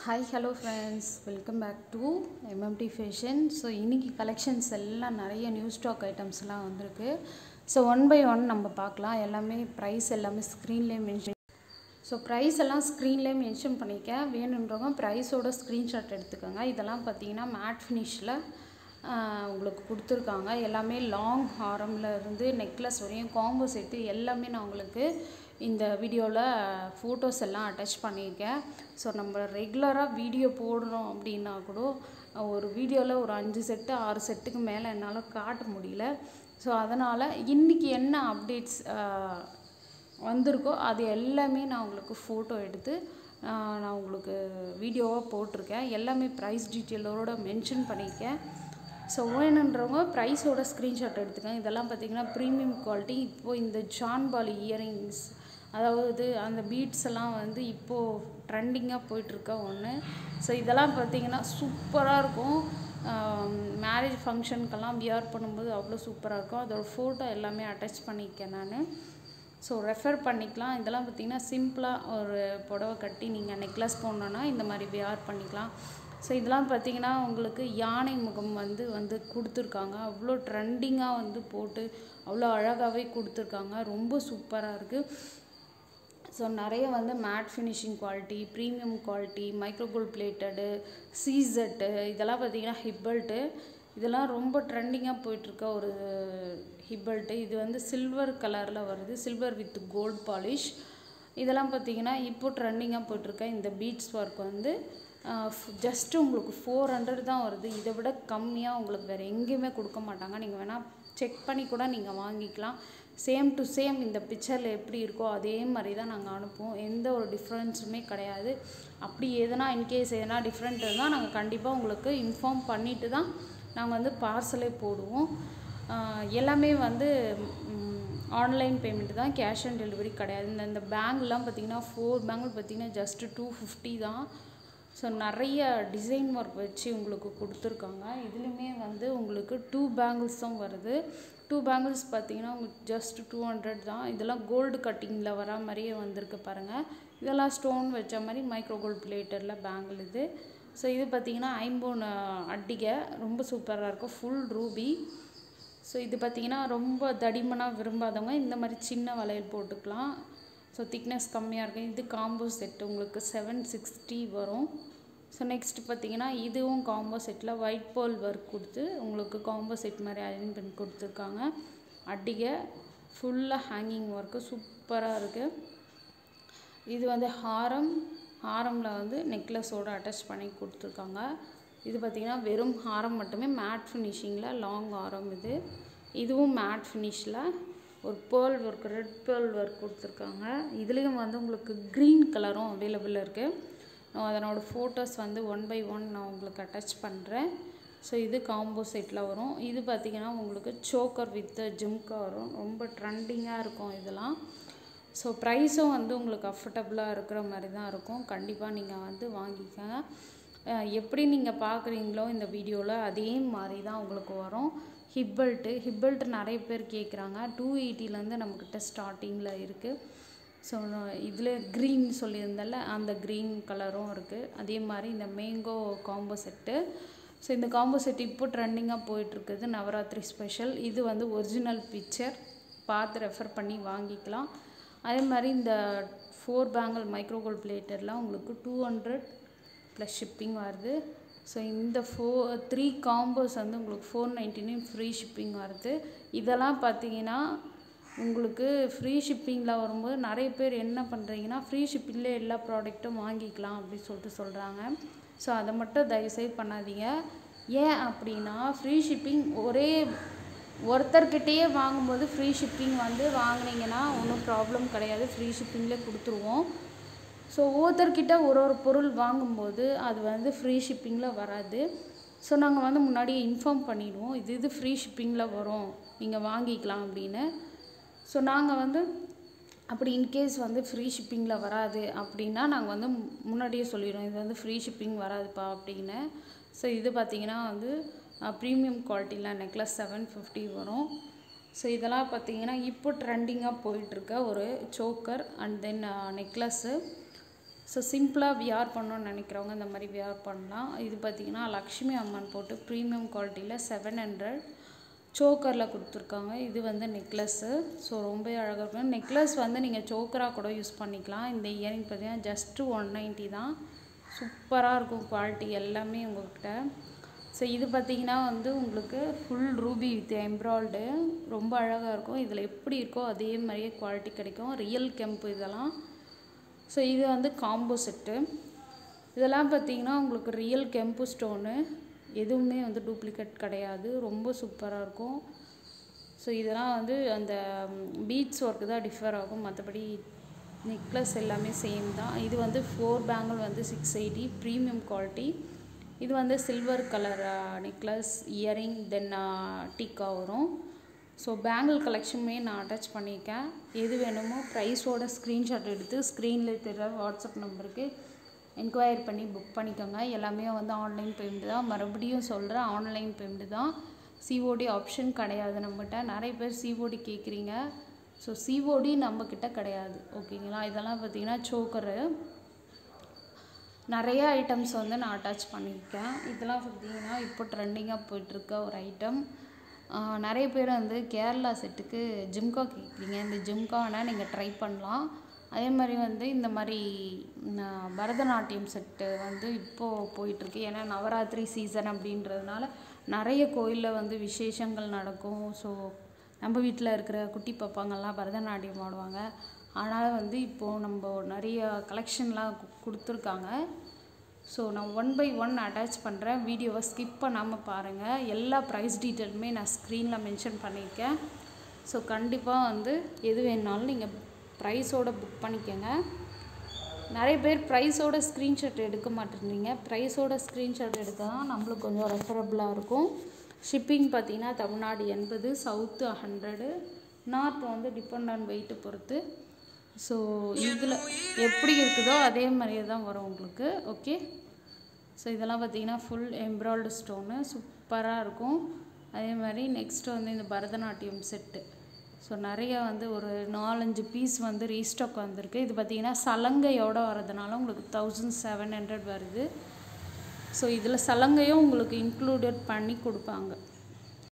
hi hello friends welcome back to MMT fashion so இன்றைக்கி collections எல்லாம் நிறைய new stock ஐட்டம்ஸ்லாம் வந்திருக்கு ஸோ ஒன் பை ஒன் நம்ம பார்க்கலாம் எல்லாமே ப்ரைஸ் எல்லாமே ஸ்க்ரீன்லேயே மென்ஷன் ஸோ ப்ரைஸ் எல்லாம் ஸ்க்ரீன்லேயே மென்ஷன் பண்ணியிருக்கேன் வேணுன்றவங்க ப்ரைஸோட ஸ்க்ரீன்ஷாட் எடுத்துக்கோங்க இதெல்லாம் பார்த்தீங்கன்னா மேட் ஃபினிஷில் உங்களுக்கு கொடுத்துருக்காங்க எல்லாமே லாங் ஹாரமில் இருந்து நெக்லஸ் வரையும் காம்போ செட்டு எல்லாமே நான் உங்களுக்கு இந்த வீடியோவில் ஃபோட்டோஸ் எல்லாம் அட்டாச் பண்ணியிருக்கேன் ஸோ நம்ம ரெகுலராக வீடியோ போடுறோம் அப்படின்னா கூட ஒரு வீடியோவில் ஒரு அஞ்சு செட்டு ஆறு செட்டுக்கு மேலே என்னால் காட்ட முடியல ஸோ அதனால் இன்றைக்கி என்ன அப்டேட்ஸ் வந்திருக்கோ அது எல்லாமே நான் உங்களுக்கு ஃபோட்டோ எடுத்து நான் உங்களுக்கு வீடியோவாக போட்டிருக்கேன் எல்லாமே ப்ரைஸ் டீட்டெயிலோட மென்ஷன் பண்ணியிருக்கேன் ஸோ வேணுன்றவங்க ப்ரைஸோட ஸ்க்ரீன்ஷாட் எடுத்துக்கோங்க இதெல்லாம் பார்த்தீங்கன்னா ப்ரீமியம் குவாலிட்டி இப்போது இந்த ஜான்பாலி இயரிங்ஸ் அதாவது அந்த பீட்ஸ் எல்லாம் வந்து இப்போது ட்ரெண்டிங்காக போயிட்டுருக்க ஒன்று ஸோ இதெல்லாம் பார்த்தீங்கன்னா சூப்பராக இருக்கும் மேரேஜ் ஃபங்க்ஷனுக்கெல்லாம் வியர் பண்ணும்போது அவ்வளோ சூப்பராக இருக்கும் அதோட ஃபோட்டோ எல்லாமே அட்டாச் பண்ணியிருக்கேன் நான் ஸோ ரெஃபர் பண்ணிக்கலாம் இதெல்லாம் பார்த்திங்கன்னா சிம்பிளாக ஒரு புடவை கட்டி நீங்கள் நெக்லஸ் போடணுன்னா இந்த மாதிரி வியர் பண்ணிக்கலாம் ஸோ இதெல்லாம் பார்த்திங்கன்னா உங்களுக்கு யானை முகம் வந்து வந்து கொடுத்துருக்காங்க அவ்வளோ ட்ரெண்டிங்காக வந்து போட்டு அவ்வளோ அழகாகவே கொடுத்துருக்காங்க ரொம்ப சூப்பராக இருக்குது ஸோ நிறைய வந்து matte finishing quality premium quality micro gold plated சீசட்டு இதெல்லாம் பார்த்திங்கன்னா ஹிப்பல்ட்டு இதெல்லாம் ரொம்ப ட்ரெண்டிங்காக போயிட்டுருக்க ஒரு ஹிப்பல்ட்டு இது வந்து சில்வர் கலரில் வருது சில்வர் வித் கோல்ட் பாலிஷ் இதெல்லாம் பார்த்திங்கன்னா இப்போ ட்ரெண்டிங்காக போயிட்டுருக்க இந்த பீட்ஸ் ஒர்க் வந்து ஜஸ்ட்டு உங்களுக்கு ஃபோர் ஹண்ட்ரட் தான் வருது இதை விட கம்மியாக உங்களுக்கு வேறு எங்கேயுமே கொடுக்க மாட்டாங்க நீங்கள் வேணால் செக் பண்ணி கூட நீங்கள் வாங்கிக்கலாம் சேம் டு சேம் இந்த பிக்சரில் எப்படி இருக்கோ அதே மாதிரி தான் நாங்கள் அனுப்புவோம் எந்த ஒரு டிஃப்ரென்ஸுமே கிடையாது அப்படி எதனா இன்கேஸ் எதனா டிஃப்ரெண்ட் இருந்தால் நாங்கள் கண்டிப்பாக உங்களுக்கு இன்ஃபார்ம் பண்ணிவிட்டு தான் நாங்கள் வந்து பார்சலே போடுவோம் எல்லாமே வந்து ஆன்லைன் பேமெண்ட் தான் கேஷ் ஆன் டெலிவரி கிடையாது இந்த இந்த பேங்க்லாம் பார்த்திங்கன்னா ஃபோர் பேங்கிள் பார்த்திங்கன்னா ஜஸ்ட்டு டூ ஃபிஃப்டி தான் ஸோ நிறைய டிசைன் ஒர்க் வச்சு உங்களுக்கு கொடுத்துருக்காங்க இதுலேயுமே வந்து உங்களுக்கு டூ பேங்கிள்ஸ் தான் வருது டூ பேங்கிள்ஸ் பார்த்தீங்கன்னா உங்களுக்கு ஜஸ்ட் டூ ஹண்ட்ரட் தான் இதெல்லாம் கோல்டு கட்டிங்கில் வர மாதிரியே வந்திருக்கு பாருங்கள் இதெல்லாம் ஸ்டோன் வச்ச மாதிரி மைக்ரோ கோல்டு பிளேட்டரில் பேங்கிள் இது ஸோ இது பார்த்திங்கன்னா ஐம்போன் அட்டிகை ரொம்ப சூப்பராக இருக்கும் ஃபுல் ரூபி ஸோ இது பார்த்திங்கன்னா ரொம்ப தடிமனாக விரும்பாதவங்க இந்த மாதிரி சின்ன வளையல் போட்டுக்கலாம் ஸோ திக்னஸ் கம்மியாக இருக்கும் இது காம்போ செட் உங்களுக்கு செவன் சிக்ஸ்டி வரும் ஸோ நெக்ஸ்ட் பார்த்தீங்கன்னா இதுவும் காம்போ செட்டில் ஒயிட் போல் ஒர்க் கொடுத்து உங்களுக்கு காம்போ செட் மாதிரி அரேஞ்ச் பண்ணி கொடுத்துருக்காங்க அடிகை ஃபுல்லாக ஹேங்கிங் ஒர்க்கு சூப்பராக இருக்குது இது வந்து ஹாரம் ஹாரமில் வந்து நெக்லஸோடு அட்டாச் பண்ணி கொடுத்துருக்காங்க இது பார்த்திங்கன்னா வெறும் ஹாரம் மட்டுமே மேட் ஃபினிஷிங்கில் லாங் ஹாரம் இது இதுவும் மேட் ஃபினிஷில் ஒரு pearl work red pearl work கொடுத்துருக்காங்க இதுலேயும் வந்து உங்களுக்கு க்ரீன் கலரும் அவைலபிள் இருக்குது நான் அதனோடய ஃபோட்டோஸ் வந்து ஒன் பை ஒன் நான் உங்களுக்கு அட்டாச் பண்ணுறேன் ஸோ இது காம்போ செட்டில் வரும் இது பார்த்திங்கன்னா உங்களுக்கு சோக்கர் வித் ஜிம்கா வரும் ரொம்ப ட்ரெண்டிங்காக இருக்கும் இதெல்லாம் ஸோ ப்ரைஸும் வந்து உங்களுக்கு அஃபர்டபுளாக இருக்கிற மாதிரி தான் இருக்கும் கண்டிப்பாக நீங்கள் வந்து வாங்கிக்கோங்க எப்படி நீங்கள் பார்க்குறீங்களோ இந்த வீடியோவில் அதே மாதிரி தான் உங்களுக்கு வரும் ஹிப்பல்ட்டு ஹிப்பல்ட்டு நிறைய பேர் கேட்குறாங்க டூ எயிட்டிலேருந்து நம்மக்கிட்ட ஸ்டார்டிங்கில் இருக்குது ஸோ இதில் க்ரீன் சொல்லியிருந்தால அந்த க்ரீன் கலரும் இருக்குது அதே மாதிரி இந்த மேங்கோ காம்போ செட்டு ஸோ இந்த காம்போ செட் இப்போ ட்ரெண்டிங்காக போயிட்டுருக்குது நவராத்திரி ஸ்பெஷல் இது வந்து ஒரிஜினல் பிக்சர் பார்த்து ரெஃபர் பண்ணி வாங்கிக்கலாம் அதே மாதிரி இந்த ஃபோர் பேங்கிள் மைக்ரோகோல் பிளேட்டர்லாம் உங்களுக்கு டூ ஹண்ட்ரட் ப்ளஸ் ஷிப்பிங் வருது ஸோ இந்த ஃபோ த்ரீ காம்போஸ் வந்து உங்களுக்கு ஃபோர் நைன்டினைன் ஃப்ரீ ஷிப்பிங் வருது இதெல்லாம் பார்த்தீங்கன்னா உங்களுக்கு ஃப்ரீ ஷிப்பிங்கில் வரும்போது நிறைய பேர் என்ன பண்ணுறீங்கன்னா ஃப்ரீ ஷிப்பிங்கில் எல்லா ப்ராடக்ட்டும் வாங்கிக்கலாம் அப்படின்னு சொல்லிட்டு சொல்கிறாங்க ஸோ அதை மட்டும் தயவுசெய்து பண்ணாதீங்க ஏன் அப்படின்னா ஃப்ரீ ஷிப்பிங் ஒரே ஒருத்தர்கிட்டயே வாங்கும்போது ஃப்ரீ ஷிப்பிங் வந்து வாங்கினீங்கன்னா ஒன்றும் ப்ராப்ளம் கிடையாது ஃப்ரீ ஷிப்பிங்கில் கொடுத்துருவோம் ஸோ ஒவ்வொருத்தர்கிட்ட ஒரு ஒரு பொருள் வாங்கும்போது அது வந்து ஃப்ரீ ஷிப்பிங்கில் வராது ஸோ நாங்கள் வந்து முன்னாடியே இன்ஃபார்ம் பண்ணிவிடுவோம் இது இது ஃப்ரீ ஷிப்பிங்கில் வரும் நீங்கள் வாங்கிக்கலாம் அப்படின்னு ஸோ நாங்கள் வந்து அப்படி இன்கேஸ் வந்து ஃப்ரீ ஷிப்பிங்கில் வராது அப்படின்னா நாங்கள் வந்து முன்னாடியே சொல்லிடுவோம் இது வந்து ஃப்ரீ ஷிப்பிங் வராதுப்பா அப்படின்னு ஸோ இது பார்த்திங்கன்னா வந்து ப்ரீமியம் குவாலிட்டியில் நெக்லஸ் செவன் ஃபிஃப்டி வரும் ஸோ இதெல்லாம் பார்த்திங்கன்னா இப்போ ட்ரெண்டிங்காக போயிட்டுருக்க ஒரு choker and then necklace so சிம்பிளாக வியர் பண்ணணும்னு நினைக்கிறவங்க இந்த மாதிரி வியர் பண்ணலாம் இது பார்த்திங்கன்னா லக்ஷ்மி அம்மன் போட்டு ப்ரீமியம் குவாலிட்டியில் செவன் ஹண்ட்ரட் சோக்கரில் கொடுத்துருக்காங்க இது வந்து நெக்லஸ்ஸு ஸோ ரொம்ப அழகாக இருக்கும் நெக்லஸ் வந்து நீங்கள் சோக்கராக கூட யூஸ் பண்ணிக்கலாம் இந்த இயரிங் பார்த்தீங்கன்னா ஜஸ்ட்டு ஒன் நைன்ட்டி தான் சூப்பராக இருக்கும் குவாலிட்டி எல்லாமே உங்கள்கிட்ட ஸோ இது பார்த்தீங்கன்னா வந்து உங்களுக்கு ஃபுல் ரூபி வித் எம்ப்ராய்டு ரொம்ப அழகாக இருக்கும் இதில் எப்படி இருக்கோ அதே மாதிரியே குவாலிட்டி கிடைக்கும் ரியல் கெம்பு இதெல்லாம் ஸோ இது வந்து காம்போ செட்டு இதெல்லாம் பார்த்தீங்கன்னா உங்களுக்கு ரியல் கெம்பு ஸ்டோனு எதுவுமே வந்து டூப்ளிகேட் கிடையாது ரொம்ப சூப்பராக இருக்கும் ஸோ இதெல்லாம் வந்து அந்த பீட்ஸ் ஒர்க்கு தான் டிஃபர் ஆகும் மற்றபடி நெக்லஸ் எல்லாமே சேம் தான் இது வந்து ஃபோர் பேங்கிள் வந்து சிக்ஸ் எயிட்டி ப்ரீமியம் குவாலிட்டி இது வந்து silver colour necklace earring then tikka வரும் ஸோ பேங்கிள் கலெக்ஷனுமே நான் அட்டாச் பண்ணியிருக்கேன் எது வேணுமோ ப்ரைஸோட ஸ்க்ரீன்ஷாட் எடுத்து ஸ்க்ரீனில் தெரிய வாட்ஸ்அப் நம்பருக்கு என்கொயரி பண்ணி புக் பண்ணிக்கோங்க எல்லாமே வந்து ஆன்லைன் பேமெண்ட் தான் மறுபடியும் சொல்கிறேன் ஆன்லைன் பேமெண்ட் தான் சிஓடி ஆப்ஷன் கிடையாது நம்மகிட்ட நிறைய பேர் சிஓடி கேட்குறீங்க ஸோ சிஓடி நம்மக்கிட்ட கிடையாது ஓகேங்களா இதெல்லாம் பார்த்தீங்கன்னா சோக்கரு நிறைய ஐட்டம்ஸ் வந்து நான் அட்டாச் பண்ணியிருக்கேன் இதெல்லாம் பார்த்தீங்கன்னா இப்போ ட்ரெண்டிங்காக போயிட்டுருக்க ஒரு ஐட்டம் நிறைய பேர் வந்து கேரளா செட்டுக்கு ஜிம்கா கேட்குறீங்க இந்த ஜிம்கா வேணால் நீங்கள் ட்ரை பண்ணலாம் அதே மாதிரி வந்து இந்த மாதிரி பரதநாட்டியம் செட்டு வந்து இப்போது போயிட்டுருக்கு ஏன்னா நவராத்திரி சீசன் அப்படின்றதுனால நிறைய கோயிலில் வந்து விசேஷங்கள் நடக்கும் ஸோ நம்ம வீட்டில் இருக்கிற குட்டி பாப்பாங்கள்லாம் பரதநாட்டியம் ஆடுவாங்க ஆனால் வந்து இப்போது நம்ம நிறைய கலெக்ஷன்லாம் கொடுத்துருக்காங்க ஸோ நான் ஒன் பை ஒன் அட்டாச் பண்ணுறேன் வீடியோவை ஸ்கிப் பண்ணாமல் பாருங்கள் எல்லா ப்ரைஸ் டீட்டெயிலுமே நான் ஸ்க்ரீனில் மென்ஷன் பண்ணியிருக்கேன் ஸோ கண்டிப்பாக வந்து எது வேணுனாலும் நீங்கள் ப்ரைஸோட புக் பண்ணிக்கோங்க நிறைய பேர் ப்ரைஸோட ஸ்க்ரீன்ஷாட் எடுக்க மாட்டேங்கிறீங்க ப்ரைஸோட ஸ்க்ரீன்ஷாட் எடுக்க தான் நம்மளுக்கு கொஞ்சம் ரெஃபரபுளாக இருக்கும் ஷிப்பிங் பார்த்தீங்கன்னா தமிழ்நாடு எண்பது சவுத்து ஹண்ட்ரடு நார்த் வந்து டிபெண்ட் ஆன் வெயிட்டு பொறுத்து ஸோ இதில் எப்படி இருக்குதோ அதே மாதிரியே தான் வரும் உங்களுக்கு ஓகே ஸோ இதெல்லாம் பார்த்தீங்கன்னா ஃபுல் எம்ப்ராய்டு ஸ்டோனு சூப்பராக இருக்கும் அதே மாதிரி நெக்ஸ்ட் வந்து இந்த பரதநாட்டியம் செட்டு ஸோ நிறைய வந்து ஒரு நாலஞ்சு பீஸ் வந்து ரீஸ்டாக் வந்திருக்கு இது பார்த்தீங்கன்னா சலங்கையோட வரதுனால உங்களுக்கு தௌசண்ட் செவன் ஹண்ட்ரட் வருது ஸோ இதில் சலங்கையும் உங்களுக்கு இன்க்ளூடட் பண்ணி கொடுப்பாங்க